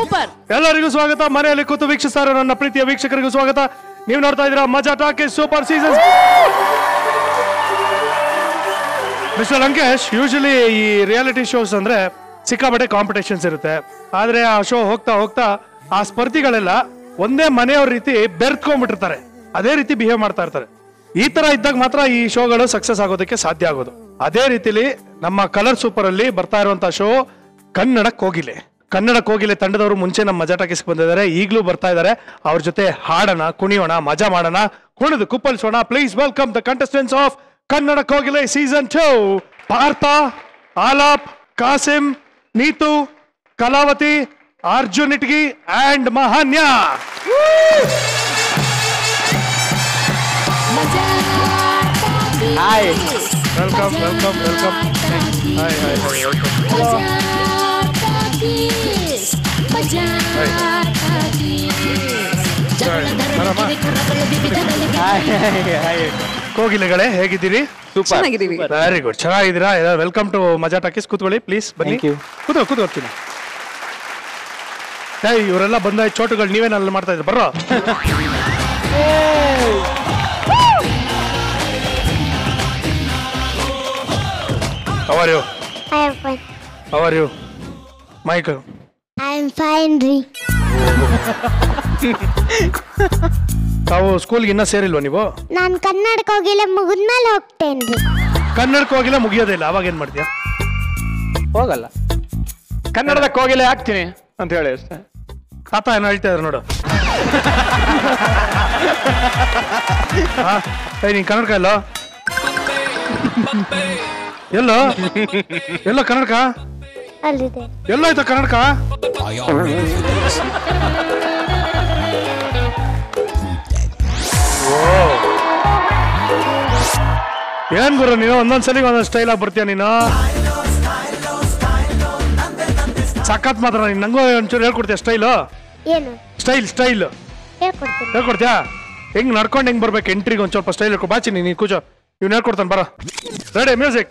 Super ಎಲ್ಲರಿಗೂ ಸ್ವಾಗತ ಮನೆಯಲ್ಲಿ ಕೂತು ವೀಕ್ಷಿಸ್ತಾರೆ ನನ್ನ ಪ್ರೀತಿಯ ವೀಕ್ಷಕರಿಗೂ ಸ್ವಾಗತ ನೀವು ನೋಡ್ತಾ ಇದ್ದೀರಾ Maja talkies super season mister Lankesh usually ಈ ರಿಯಾಲಿಟಿ ಶೋಸ್ ಅಂದ್ರೆ ಸಿಕ್ಕಾಪಟ್ಟೆ ಕಾಂಪಿಟೇಷನ್ಸ್ ಇರುತ್ತೆ ಆದ್ರೆ ಆ ಶೋ ಹೋಗ್ತಾ ಹೋಗ್ತಾ ಆ ಸ್ಪರ್ಧಿಗಳೆಲ್ಲ ಒಂದೇ ಮನೆಯವ್ರ ರೀತಿ ಬೆರ್ತ್ಕೊಂಡ್ಬಿಟ್ಟಿರ್ತಾರೆ ಅದೇ ರೀತಿ ಬಿಹೇವ್ ಮಾಡ್ತಾ ಇರ್ತಾರೆ ಈ ತರ ಇದ್ದಾಗ ಮಾತ್ರ ಈ ಶೋಗಳು ಸಕ್ಸಸ್ ಆಗೋದಕ್ಕೆ ಸಾಧ್ಯ ಆಗೋದು ಅದೇ ರೀತಿಲಿ ನಮ್ಮ ಕಲರ್ ಸೂಪರ್ ಅಲ್ಲಿ ಬರ್ತಾ ಇರುವಂತ ಶೋ ಕನ್ನಡ ಕೋಗಿಲೆ ಕನ್ನಡ ಕೋಗಿಲೆ ತಂಡದವರು ಮುಂಚೆ ನಮ್ಮ ಮಜಾ ಟಾಕೀಸ್ಗೆ ಬಂದಿದ್ದಾರೆ ಈಗಲೂ ಬರ್ತಾ ಇದ್ದಾರೆ ಅವ್ರ ಜೊತೆ ಹಾಡೋಣ ಕುಣಿಯೋಣ ಮಜಾ ಮಾಡೋಣ ಕುಣಿದು ಕುಪ್ಪಳಿಸೋಣ please welcome the contestants of Kannada Kogile season two Partha Alap Kasim Neetu Kalavati Arjun Itgi and Mahanya hi welcome welcome welcome hi hi hi welcome ಕೋಗಿಲೆಗಳೇ ಹೇಗಿದ್ದೀರಿ ಸೂಪರ್ ಚೆನ್ನಾಗಿದ್ದೀವಿ ವೆರಿ ಗುಡ್ ಚೆನ್ನಾಗಿದ್ದೀರಾ ವೆಲ್ಕಮ್ ಟು ಮಜಾ ಟಾಕೀಸ್ ಕೂತ್ಕೊಳ್ಳಿ ಪ್ಲೀಸ್ ಬನ್ನಿ Thank you. ಕೂತ್ಕೊ ಕೂತ್ಕೊಳ್ತೀನಿ ಏಯ್ ಇವರೆಲ್ಲ ಬಂದ ಚೋಟುಗಳು ನೀವೇನಲ್ಲಿ ಮಾಡ್ತಾ ಇದ್ರಿ ಬರ್ರೋ how are you I am fine. How are you Mike I am fine, ರೀ ತಾವು ಸ್ಕೂಲ್ಗೆ ಇನ್ನೂ ಸೇರಿಲ್ವಾ ನೀವು ನಾನು ಕನ್ನಡಕ್ಕೆ ಹೋಗಿಲ್ಲ ಮುಗಿದ್ಮೇಲೆ ಹೋಗ್ತೇನೆ ರೀ ಕನ್ನಡಕ್ಕೆ ಹೋಗಿಲ್ಲ ಮುಗಿಯೋದೇ ಇಲ್ಲ ಅವಾಗ ಏನ್ ಮಾಡ್ತೀಯಾ ಹೋಗಲ್ಲ ಕನ್ನಡದ ಕೋಗಿಲೆ ಹಾಕ್ತೀನಿ ಅಂತ ಹೇಳಿ ಅಷ್ಟೇ ತಾತ ಏನೋ ಹೇಳ್ತಾ ಇದ್ರು ನೋಡು ಹಾ ಏಯ್ ನೀನ್ ಕನ್ನಡಕ ಎಲ್ಲೋ ಎಲ್ಲೋ ಎಲ್ಲೋ ಕನ್ನಡಕ ಅಲ್ಲಿದೆ ಎಲ್ಲೋ ಆಯ್ತಾ ಕನ್ನಡಕ ಓ. ಏನ್ ಗುರು ನೀನು ಒಂದೊಂದ್ಸಲಿ ಒಂದೊಂದು ಸ್ಟೈಲ್ ಆಗಿ ಬರ್ತೀಯ ನೀನು ಸಖತ್ ಮಾತ್ರ ನೀನು ನಂಗೂ ಒಂಚೂರು ಹೇಳ್ಕೊಡ್ತೀಯ ಸ್ಟೈಲು ಏನು ಸ್ಟೈಲ್ ಸ್ಟೈಲ್ ಹೇಳ್ಕೊಡ್ತೀನಿ ಹೇಳ್ಕೊಡ್ತೀಯಾ ಹೆಂಗ್ ನಡ್ಕೊಂಡು ಹೆಂಗ್ ಬರ್ಬೇಕು ಎಂಟ್ರಿಗೆ ಒಂದ್ ಸ್ವಲ್ಪ ಸ್ಟೈಲ್ ಹೇಳ್ಕೊ ಬಾಚಿ ನೀನು ಕೂಚೋ ಇವ್ನು ಹೇಳ್ಕೊಡ್ತಾನೆ ಬರ ರೆಡಿ ಮ್ಯೂಸಿಕ್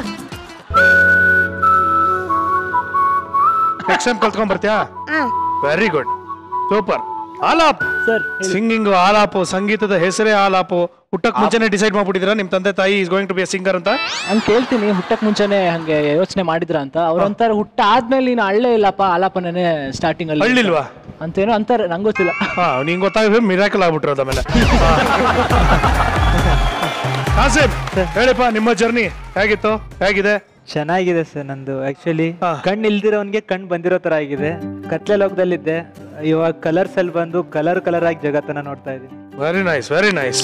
ನೆಕ್ಸ್ಟ್ ಟೈಮ್ ಕಲ್ತ್ಕೊಂಡ್ ಬರ್ತೀಯಾ ಹಾಂ very good super Alap sir singing Alap ಸಂಗೀತದ ಹೆಸರೇ ಆಲಾಪು ಹುಟ್ಟಕ್ ಮುಂಚೆನೆ ಡಿಸೈಡ್ ಮಾಡ್ಬಿಟ್ಟಿದ್ದೀರಾ ನಿಮ್ ತಂದೆ ತಾಯಿ is going to be singer ಅಂತ ಹಂಗೆ ಕೇಳ್ತೀನಿ ಹುಟ್ಟಕ್ ಮುಂಚೆನೆ ಹಂಗೆ ಯೋಚನೆ ಮಾಡಿದ್ರ ಅಂತ ಅವ್ರ ಅಂತಾರೆ ಹುಟ್ಟ ಆದ್ಮೇಲೆ ನೀನು ಹಳ್ಳೆ ಇಲ್ಲಪ್ಪ ಆಲಾಪನೇ ಸ್ಟಾರ್ಟಿಂಗ್ ಅಲ್ಲಿ ಹಳ್ಳಿಲ್ವಾ ಅಂತೇನೋ ಅಂತಾರೆ ನಂಗೆ ಗೊತ್ತಿಲ್ಲ ಹಾ ನಿಂಗೆ ಗೊತ್ತಾಗ ಮಿರಾಕಲ್ ಆಗ್ಬಿಟ್ರು ಆಮೇಲೆ ಕಾಸಿಮ್ ಹೇಳಿಪ್ಪ ನಿಮ್ಮ ಜರ್ನಿ ಹೇಗಿತ್ತು ಹೇಗಿದೆ ಚೆನ್ನಾಗಿದೆ ಸರ್ ನಂದು ಆಕ್ಚುಲಿ ಹಾ. ಕಣ್ಣು ಇಲ್ದಿರೋನ್ಗೆ ಕಣ್ಣು ಬಂದಿರೋ ತರ ಆಗಿದೆ ಕತ್ಲೆ ಲೋಕದಲ್ಲಿದ್ದೆ ಇವಾಗ ಕಲರ್ಸ್ ಅಲ್ಲಿ ಬಂದು ಕಲರ್ ಕಲರ್ ಆಗಿ ಜಗತ್ತನ್ನ ನೋಡ್ತಾ ಇದ್ದೀನಿ ವೆರಿ ನೈಸ್ ವೆರಿ ನೈಸ್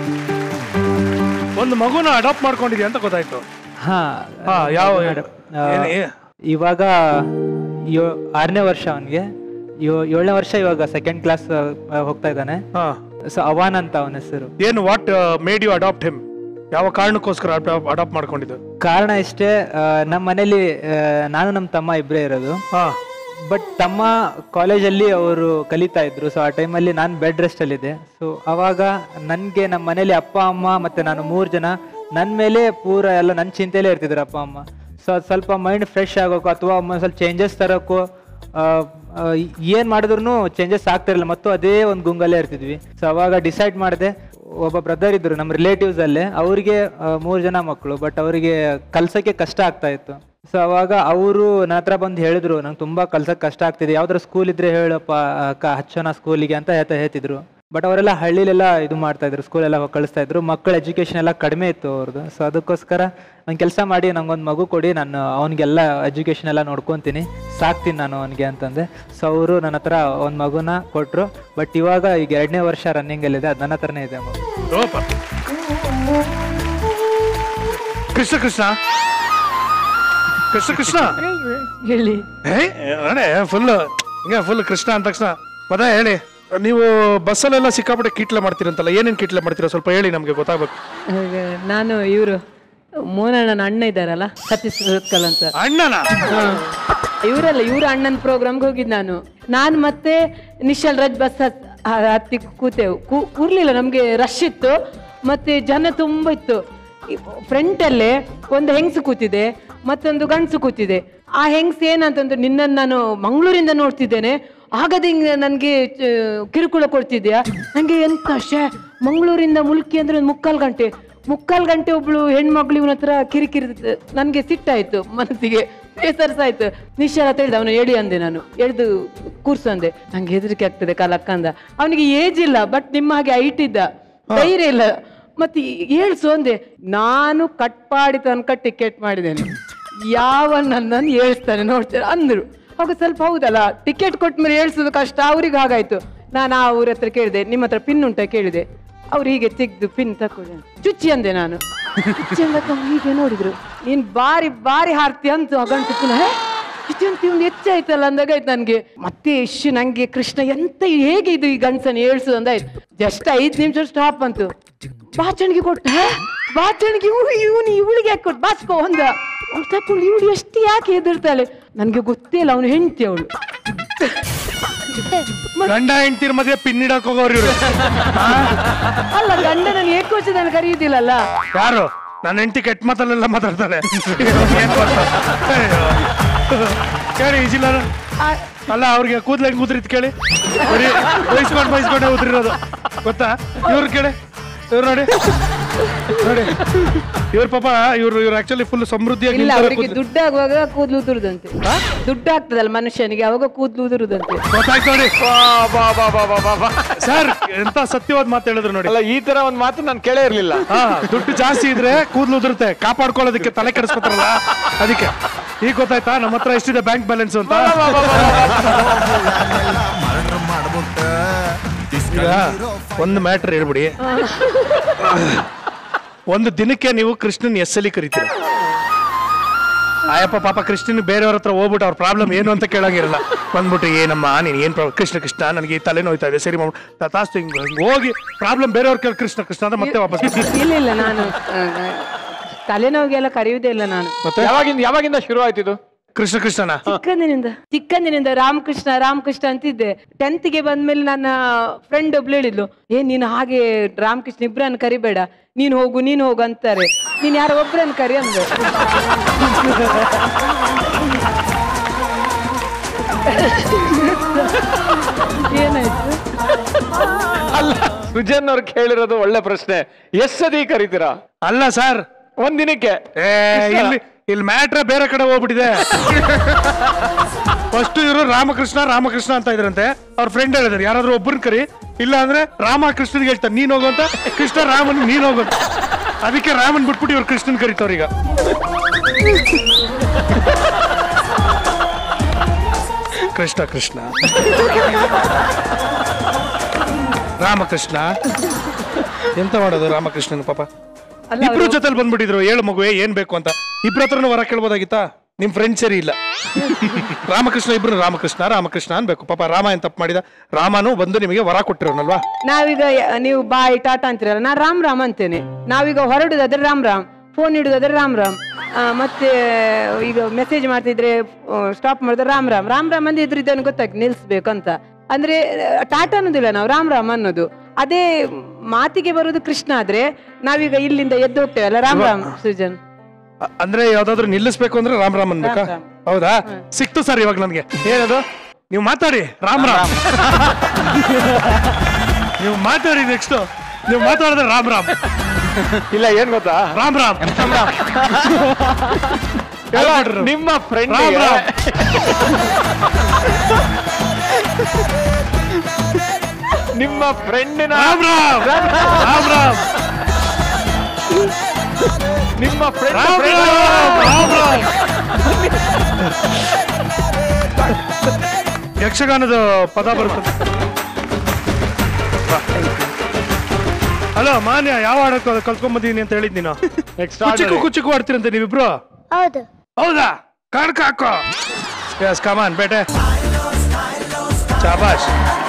ಒಂದು ಮಗುನ ಅಡಾಪ್ಟ್ ಮಾಡ್ಕೊಂಡಿದ್ಯಾ ಅಂತ ಗೊತ್ತಾಯ್ತು ಹಾ ಹಾ ಯಾವ ಆ, ಏನ್- ಏ- ಇವಾಗ ಯೋ- ಆರನೇ ವರ್ಷ ಅವನಿಗೆ ಏಳನೇ ವರ್ಷ ಇವಾಗ ಸೆಕೆಂಡ್ ಕ್ಲಾಸ್ ಹೋಗ್ತಾ ಇದ್ದಾನೆ ಹಾ ಸೊ ಅವಾನ್ ಅಂತ ಅವನ ಹೆಸರು ಏನು what made you adopt him ಯಾವ ಕಾರಣಕ್ಕೋಸ್ಕರ ಅಡಾಪ್ಟ್ ಮಾಡ್ಕೊಂಡಿದ್ದು ಕಾರಣ ಇಷ್ಟೇ ಆ, ನಮ್ಮ ಮನೇಲಿ ಆ, ನಾನು ನಮ್ಮ ತಮ್ಮ ಇಬ್ಬರೇ ಇರೋದು ಹಾ ಬಟ್ ತಮ್ಮ ಕಾಲೇಜಲ್ಲಿ ಅವರು ಕಲಿತಾ ಇದ್ರು ಸೊ ಆ ಟೈಮಲ್ಲಿ ನಾನು ಬೆಡ್ ರೆಸ್ಟ್ ಅಲ್ಲಿದ್ದೆ ಸೊ ಅವಾಗ ನನಗೆ ನಮ್ಮ ಮನೇಲಿ ಅಪ್ಪ ಅಮ್ಮ ಮತ್ತೆ ನಾನು ಮೂರು ಜನ ನನ್ನ ಮೇಲೆ ಪೂರ ಎಲ್ಲ ನನ್ನ ಚಿಂತೆಯಲ್ಲೇ ಇರ್ತಿದ್ರು ಅಪ್ಪ ಅಮ್ಮ ಸೊ ಅದು ಸ್ವಲ್ಪ ಮೈಂಡ್ ಫ್ರೆಶ್ ಆಗೋಕ್ಕೋ ಅಥವಾ ಒಮ್ಮೆ ಸ್ವಲ್ಪ ಚೇಂಜಸ್ ತರೋಕ್ಕೋ ಏನು ಮಾಡಿದ್ರು ಚೇಂಜಸ್ ಆಗ್ತಿರಲಿಲ್ಲ ಮತ್ತು ಅದೇ ಒಂದು ಗುಂಗಲ್ಲೇ ಇರ್ತಿದ್ವಿ ಸೊ ಅವಾಗ ಡಿಸೈಡ್ ಮಾಡಿದೆ ಒಬ್ಬ ಬ್ರದರ್ ಇದ್ರು ನಮ್ಮ ರಿಲೇಟಿವ್ಸ್ ಅಲ್ಲೇ ಅವರಿಗೆ ಮೂರು ಜನ ಮಕ್ಕಳು ಬಟ್ ಅವರಿಗೆ ಕಲ್ಸಕ್ಕೆ ಕಷ್ಟ ಆಗ್ತಾ ಇತ್ತು ಸೊ ಅವಾಗ ಅವರು ನನ್ನ ಹತ್ರ ಬಂದು ಹೇಳಿದ್ರು ನಂಗೆ ತುಂಬಾ ಕಲ್ಸಕ್ಕೆ ಕಷ್ಟ ಆಗ್ತಿದೆ ಯಾವ್ದಾರ ಸ್ಕೂಲ್ ಇದ್ರೆ ಹೇಳಪ್ಪ ಅಕ್ಕ ಹಚ್ಚೋಣ ಸ್ಕೂಲಿಗೆ ಅಂತ ಹೇಳ್ತಾ ಹೇಳ್ತಿದ್ರು ಬಟ್ ಅವರೆಲ್ಲ ಹಳ್ಳಿಲೆಲ್ಲ ಇದು ಮಾಡ್ತಾ ಇದ್ರು ಸ್ಕೂಲ್ ಎಲ್ಲ ಹೋಗ್ ಕಳಿಸ್ತಾ ಇದ್ರು ಮಕ್ಕಳ ಎಜುಕೇಶನ್ ಎಲ್ಲ ಕಡಿಮೆ ಇತ್ತು ಅವ್ರದ್ದು ಸೊ ಅದಕ್ಕೋಸ್ಕರ ಒಂದು ಕೆಲಸ ಮಾಡಿ ನಂಗೊಂದು ಮಗು ಕೊಡಿ ನಾನು ಅವನಿಗೆಲ್ಲ ಎಜುಕೇಶನ್ ಎಲ್ಲ ನೋಡ್ಕೊತೀನಿ ಸಾಕ್ತೀನಿ ನಾನು ಅವನಿಗೆ ಅಂತಂದೆ ಸೊ ಅವರು ನನ್ನ ಹತ್ರ ಒಂದು ಮಗುನ ಕೊಟ್ಟರು ಬಟ್ ಇವಾಗ ಈಗ ಎರಡನೇ ವರ್ಷ ರನ್ನಿಂಗಲ್ಲಿದೆ ಅದು ನನ್ನ ಹತ್ರನೇ ಇದೆ ಮಗು ಸೂಪರ್ ಕೃಷ್ಣ ಕೃಷ್ಣ ಕೃಷ್ಣ ಕೃಷ್ಣ ಹೇಳಿ ಅದೇ ಫುಲ್ ಹಿಂಗೆ ಫುಲ್ ಕೃಷ್ಣ ಅಂದ ತಕ್ಷಣ ಮತ್ತೆ ಹೇಳಿ ನೀವು ಬಸ್ಸಲ್ಲೆಲ್ಲ ಸಿಕ್ಕಾಪಟ್ಟೆ ಕೀಟ್ಲೆ ಮಾಡ್ತೀರಂತಲ್ಲ ಏನೇನ್ ಕೀಟ್ಲೆ ಮಾಡ್ತೀರಾ ಸ್ವಲ್ಪ ಹೇಳಿ ನಮ್ಗೆ ಗೊತ್ತಾಗ್ಬೇಕು ನಾನು ಇವರು ಮೋನಣ್ಣನ ಅಣ್ಣ ಇದ್ದಾರಲ್ಲ ಸತೀಶ್ ರತ್ಕಲ್ ಅಂತ ಅಣ್ಣನ ಇವರಲ್ಲ ಇವ್ರ ಅಣ್ಣನ ಪ್ರೋಗ್ರಾಮ್ಗೆ ಹೋಗಿದ್ದು ನಾನು ನಾನು ಮತ್ತೆ ನಿಶಾಲ್ ರಾಜ್ ಬಸ್ ಹತ್- ಹ- ಹತ್ತಿ ಕೂತೆವು ಕೂ- ಕೂರ್ಲಿಲ್ಲ ನಮಗೆ ರಶ್ ಇತ್ತು ಮತ್ತೆ ಜನ ತುಂಬ ಇತ್ತು ಫ್ರಂಟಲ್ಲೇ ಒಂದು ಹೆಂಗಸು ಕೂತಿದೆ ಮತ್ತೊಂದು ಗಂಡಸು ಕೂತಿದೆ ಆ ಹೆಂಗಸು ಏನಂತಂದ್ರೆ ನಿನ್ನನ್ನು ನಾನು ಮಂಗಳೂರಿಂದ ನೋಡ್ತಿದ್ದೇನೆ ಆಗದೆ ನನಗೆ ಕಿರುಕುಳ ಕೊಡ್ತಿದ್ಯಾ ನನಗೆ ಎಂತ ಶೇ ಮಂಗಳೂರಿಂದ ಮುಲ್ಕಿ ಅಂದ್ರೆ ಒಂದು ಮುಕ್ಕಾಲು ಗಂಟೆ ಮುಕ್ಕಾಲು ಗಂಟೆ ಒಬ್ಳು ಹೆಣ್ಮಕ್ಳು ಇವನ ಹತ್ರ ಕಿರಿಕಿರಿ ನನಗೆ ಸಿಟ್ಟಾಯ್ತು ಮನಸ್ಸಿಗೆ ಬೇಸರಿಸಾಯ್ತು ನಿಶ್ಚಲ ಅಂತ ಹೇಳ್ದೆ ಅವನು ಹೇಳಿ ಅಂದೆ ನಾನು ಎಳ್ದು ಕೂರ್ಸು ಅಂದೆ ನಂಗೆ ಹೆದರಿಕೆ ಆಗ್ತದೆ ಕಾಲಕ್ಕ ಅಂದ ಅವನಿಗೆ ಏಜ್ ಇಲ್ಲ ಬಟ್ ನಿಮ್ಮ ಹಾಗೆ ಹೈಟ್ ಇದ್ದ ಧೈರ್ಯ ಇಲ್ಲ ಮತ್ತೆ ಹೇಳ್ಸು ಅಂದೆ ನಾನು ಕಟ್ಪಾಡಿ ತನಕ ಟಿಕೆಟ್ ಮಾಡಿದ್ದೇನೆ ಯಾವ ನನ್ನನ್ನು ಹೇಳ್ಸ್ತಾನೆ ನೋಡ್ತಾರೆ ಅಂದ್ರು ಅವಾಗ ಸ್ವಲ್ಪ ಹೌದಲ್ಲ ಟಿಕೆಟ್ ಕೊಟ್ಟ ಮೇಲೆ ಹೇಳ್ಸೋದು ಕಷ್ಟ ಅವ್ರಿಗೆ ಹಾಗಾಯ್ತು ನಾನು ಆ ಊರ ಹತ್ರ ಕೇಳಿದೆ ನಿಮ್ಮ ಹತ್ರ ಪಿನ್ ಉಂಟಾ ಕೇಳಿದೆ ಅವ್ರು ಹೀಗೆ ತೆಗ್ದು ಪಿನ್ ತಕೊಳ್ಳಿ ಚುಚ್ಚಿ ಅಂದೆ ನಾನು ಚುಚ್ಚಿ ಅಂದಾಗ ಅವ್ರು ಹೀಗೆ ನೋಡಿದ್ರು ನೀನ್ ಬಾರಿ ಬಾರಿ ಹಾರ್ತಿ ಅಂತ ಗಂಟು ಪುನಃ ಇದೆಂತ ಇವ್ನು ಹೆಚ್ಚಾಯ್ತಲ್ಲ ಅಂದಾಗ ಆಯ್ತು ನನ್ಗೆ ಮತ್ತೆ ಇಶ್ ನಂಗೆ ಕೃಷ್ಣ ಎಂತ ಹೇಗೆ ಇದು ಈ ಗಂಡಸನ ಹೇಳ್ಸು ಅಂದಾಯ್ತು ಜಸ್ಟ್ ಐದ್ ನಿಮಿಷ ಸ್ಟಾಪ್ ಅಂತು ಬಾಚಣಿಗೆ ಕೊಟ್ಟ ಬಾಚಣಿಗೆ ಇವಳು ಇವನು ಇವಳಿಗೆ ಯಾಕೆ ಕೊಟ್ಟು ಬಾಚ್ಕೋ ಒಂದ ಅವ್ಳು ತಕೊಂಡು ಇವಳು ಎಷ್ಟು ಯಾಕೆ ಹೆದರ್ತಾಳೆ ನನ್ಗೆ ಗೊತ್ತೇ ಇಲ್ಲ ಅವನು ಹೆಂಡತಿ ಅವಳು ಗಂಡ ಹೆಂಡ್ತಿರ್ ಮಧ್ಯೆ ಪಿನ್ ಇಡಕ್ ಹೋಗೋರು ಇವ್ರು ಅಲ್ಲ ಗಂಡ ನಾನು ಏಕೋಚದನ್ನ ಕರೆಯುವುದಿಲ್ಲಲ್ಲ ಯಾರು ನನ್ನ ಹೆಂಡತಿ ಕೆಟ್ಟ ಮಾತಲ್ಲೆಲ್ಲ ಮಾತಾಡ್ತಾಳೆ ಏನ್ ಗೊತ್ತಾ? ಅಯ್ಯೋ. ಕೇಳಿ ಈಜಿಲ್ಲ ಅಲ್ಲ ಅವ್ರಿಗೆ ಕೂದ್ಲು ಹೆಂಗ್ ಕೂದ್ರಿತ್ ಕೇಳಿ ಬರೀ ಬೈಸ್ಕೊಂಡು ಬೈಸ್ಕೊಂಡೆ ಉದ್ರಿರೋದು ಗೊತ್ತಾ ಇವ್ರು ಕೇಳಿ ಇವ್ರು ನೋಡಿ ನೋಡಿ ಇವ್ರ ಪಾಪ ಇವ್ರು ಇವ್ರು ಆಕ್ಚುಲಿ ಫುಲ್ ಸಮೃದ್ಧಿಯಾಗಿ ಇಲ್ಲ ನಿಂತಾರೆ ಅವರಿಗೆ ಕೂದ್ಲು. ದುಡ್ಡಾಗುವಾಗ ಕೂದಲು ಉದುರುದಂತೆ ದುಡ್ಡು ಆಗ್ತದಲ್ಲ ಮನುಷ್ಯನಿಗೆ ಅವಾಗ ಕೂದಲು ಉದುರುದಂತೆ ಗೊತ್ತಾಯ್ತು ನೋಡಿ ಬಾ ಬಾ ಬಾ ಬಾ ಬಾ ಬಾ ಬಾ ಸರ್ ಎಂತ ಸತ್ಯವಾದ ಮಾತು ಹೇಳಿದ್ರು ನೋಡಿ ಅಲ್ಲ ಈ ತರ ಒಂದ್ ಮಾತು ನಾನು ಕೇಳೇ ಇರ್ಲಿಲ್ಲ ಹಾ ದುಡ್ಡು ಜಾಸ್ತಿ ಇದ್ರೆ ಕೂದಲು ಉದುರುತ್ತೆ ಕಾಪಾಡ್ಕೊಳ್ಳೋದಕ್ಕೆ ತಲೆ ಕೆಡಿಸ್ಕೊತಾರಲ್ಲ ಅದಕ್ಕೆ ಈಗ ಗೊತ್ತಾಯ್ತಾ ನಮ್ಮ ಹತ್ರ ಎಷ್ಟಿದೆ ಬ್ಯಾಂಕ್ ಬ್ಯಾಲೆನ್ಸ್ ಅಂತ ಈಗ ಒಂದು ಮ್ಯಾಟ್ರ್ ಹೇಳ್ಬಿಡಿ ಒಂದು ದಿನಕ್ಕೆ ನೀವು ಕೃಷ್ಣನ್ ಎಸ್ ಅಲ್ಲಿ ಕರಿತೀರ ಆಯಪ್ಪ ಪಾಪ ಕೃಷ್ಣನ್ ಬೇರೆಯವ್ರ ಹತ್ರ ಹೋಗ್ಬಿಟ್ಟು ಅವ್ರ ಪ್ರಾಬ್ಲಮ್ ಏನು ಅಂತ ಕೇಳಂಗಿರಲ್ಲ ಬಂದ್ಬಿಟ್ಟು ಏನಮ್ಮ ನೀನ್ ಏನ್ ಪ್ರಾಬ್ಲಮ್ ಕೃಷ್ಣ ಕೃಷ್ಣ ನನಗೆ ಈ ತಲೆ ನೋಯ್ತಾ ಇದೆ ಸರಿ ಮಾಡು. ತಥಾಸ್ತು ಹಿಂಗ್ ಹಿಂಗ್ ಹೋಗಿ ಪ್ರಾಬ್ಲಮ್ ಬೇರೆಯವ್ರ ಕೇಳಿ ಕೃಷ್ಣ ಕೃಷ್ಣ ಅಂತ ಮತ್ತೆ ವಾಪಸ್ ಇಲ್ಲ ಇಲ್ಲ ನಾನು ಆ, ತಲೆನೋವಿಗೆಲ್ಲ ಕರೆಯುವುದೇ ಇಲ್ಲ ನಾನು ಯಾವಾಗಿಂದ ಯಾವಾಗಿಂದ ಶುರು ಆಯ್ತು ಇದು ಕೃಷ್ಣ ಕೃಷ್ಣನ ಚಿಕ್ಕಂದಿನಿಂದ ಚಿಕ್ಕಂದಿನಿಂದ ರಾಮಕೃಷ್ಣ ರಾಮಕೃಷ್ಣ ಅಂತಿದ್ದೆ ಟೆಂತ್ಗೆ ಬಂದ್ಮೇಲೆ ನನ್ನ ಫ್ರೆಂಡ್ ಒಬ್ಳು ಹೇಳಿದ್ಲು ಏ ನೀನು ಹಾಗೆ ರಾಮಕೃಷ್ಣ ಇಬ್ರನ್ನ ಕರಿಬೇಡ ನೀನು ಹೋಗು ನೀನು ಹೋಗು ಅಂತಾರೆ ನೀನ್ ಯಾರೋ ಒಬ್ರನ್ನ ಕರಿ ಅಂದೆ ಏನಾಯ್ತು ಅಲ್ಲ ಸುಜನ್ ಅವ್ರು ಕೇಳಿರೋದು ಒಳ್ಳೆ ಪ್ರಶ್ನೆ ಎಸ್ ಸದಿ ಕರಿತೀರಾ ಅಲ್ಲ ಸರ್ ಒಂದ್ ದಿನಕ್ಕೆ ಏ ಇಲ್ಲಿ ಇಲ್ಲಿ ಮ್ಯಾಟ್ರ ಬೇರೆ ಕಡೆ ಹೋಗ್ಬಿಟ್ಟಿದೆ ಫಸ್ಟ್ ಇವರು ರಾಮಕೃಷ್ಣ ರಾಮಕೃಷ್ಣ ಅಂತ ಇದ್ರಂತೆ ಅವ್ರ ಫ್ರೆಂಡ್ ಹೇಳಿದ್ರು ಯಾರಾದ್ರೂ ಒಬ್ಬರನ್ನ ಕರಿ ಇಲ್ಲ ಅಂದ್ರೆ ರಾಮ ಕೃಷ್ಣನ್ಗೆ ಹೇಳ್ತಾರೆ ನೀನ್ ಹೋಗು ಅಂತ ಕೃಷ್ಣ ರಾಮನ್ ನೀನ್ ಹೋಗು ಅಂತ ಅದಕ್ಕೆ ರಾಮನ್ ಬಿಟ್ಬಿಟ್ಟು ಇವ್ರು ಕೃಷ್ಣನ್ ಕರಿತವ್ರೀಗ ಕೃಷ್ಣ ಕೃಷ್ಣ ರಾಮಕೃಷ್ಣ ಎಂತ ಮಾಡೋದು ರಾಮಕೃಷ್ಣನ್ ಪಾಪ ಅಲ್ಲ ಇಬ್ರು ಜೊತೆಲಿ ಬಂದ್ಬಿಟ್ಟಿದ್ರು ಹೇಳು ಮಗುವೆ ಏನ್ ಬೇಕು ಅಂತ ಇಬ್ರ ಹತ್ರನೂ ವರ ಕೇಳ್ಬೋದಾಗಿತ್ತಾ ನಿಮ್ ಫ್ರೆಂಡ್ ಸರಿ ಇಲ್ಲ ರಾಮಕೃಷ್ಣ ಇಬ್ರು ರಾಮಕೃಷ್ಣ ರಾಮಕೃಷ್ಣ ಅನ್ಬೇಕು ಪಾಪ ರಾಮ ಏನ್ ತಪ್ಪು ಮಾಡಿದ ರಾಮನು ಬಂದು ನಿಮಗೆ ವರ ಕೊಟ್ಟಿರೋನಲ್ವಾ ನಾವೀಗ ಯ- ನೀವು ಬಾಯ್ ಟಾಟಾ ಅಂತೀರಲ್ಲ ನಾ ರಾಮ್ ರಾಮ್ ಅಂತೇನೆ ನಾವೀಗ ಹೊರಡುದಾದ್ರೆ ರಾಮ್ ರಾಮ್ ಫೋನ್ ಇಡುದಾದ್ರೆ ರಾಮ್ ರಾಮ್ ಆ, ಮತ್ತೆ ಈಗ ಮೆಸೇಜ್ ಮಾಡ್ತಿದ್ರೆ ಸ್ಟಾಪ್ ಮಾಡಿದ್ರೆ ರಾಮ್ ರಾಮ್ ರಾಮ್ ರಾಮ್ ಅಂದ್ರೆ ಇದ್ರ ಇದನ್ನು ಗೊತ್ತಾಗ್ತದೆ ನಿಲ್ಸ್ಬೇಕು ಅಂತ ಅಂದ್ರೆ ಆ, ಟಾಟಾ ಅನ್ನೋದಿಲ್ಲ ನಾವು ರಾಮ್ ರಾಮ್ ಅನ್ನೋದು ಅದೇ ಮಾತಿಗೆ ಬರೋದು ಕೃಷ್ಣ ಆದ್ರೆ ನಾವೀಗ ಇಲ್ಲಿಂದ ಎದ್ದು ಹೋಗ್ತೇವಲ್ಲ ರಾಮ್ ರಾಮ್ ಸೃಜನ್ ಅ- ಅಂದ್ರೆ ಯಾವ್ದಾದ್ರು ನಿಲ್ಲಿಸ್ಬೇಕು ಅಂದ್ರೆ ರಾಮ್ ರಾಮ್ ಅನ್ಬೇಕಾ ರಾಮ್ ರಾಮ್. ಹೌದಾ ಸಿಕ್ತು ಸರ್ ಇವಾಗ ನನ್ಗೆ ಏನದು ನೀವು ಮಾತಾಡಿ ರಾಮ್ ರಾಮ್ ನೀವು ಮಾತಾಡಿ ನೆಕ್ಸ್ಟ್ ನೀವು ಮಾತಾಡಿದ್ರೆ ರಾಮ್ ರಾಮ್ ಇಲ್ಲ ಏನ್ ಗೊತ್ತಾ ರಾಮ್ ರಾಮ್ ಅಲ್ಲ, ಹೇಳ್ಬಿಟ್ರು. ನಿಮ್ಮ ಫ್ರೆಂಡ್ ರಾಮ್ ರಾಮ್ ನಿಮ್ಮ ಫ್ರೆಂಡಿನ ರಾಮ್ ರಾಮ್ ರಾಮ್ ರಾಮ್ ನಿಮ್ಮ ಫ್ರೆಂಡ್ ರಾಮ್ ರಾಮ್ ರಾಮ್ ರಾಮ್ ಯಕ್ಷಗಾನದ ಪದ ಬರುತ್ತದೆ ಹಲೋ ಮಾನ್ಯ ಯಾವ ಹಾಡ ಕಲ್ತ್ಕೊಂಡ್ ಬಂದಿದ್ದೀನಿ ಅಂತ ಹೇಳಿದ್ ನೀನು ಕುಚಿಕು ಕುಚಿಕು ಆಡ್ತೀರಂತೆ ನೀವಿಬ್ರು ಹೌದು ಹೌದಾ ಕಣ್ಕ ಹಾಕೋ ಎಸ್ ಕಮಾನ್ ಬೇಟೆ ಶಾಬಾಷ್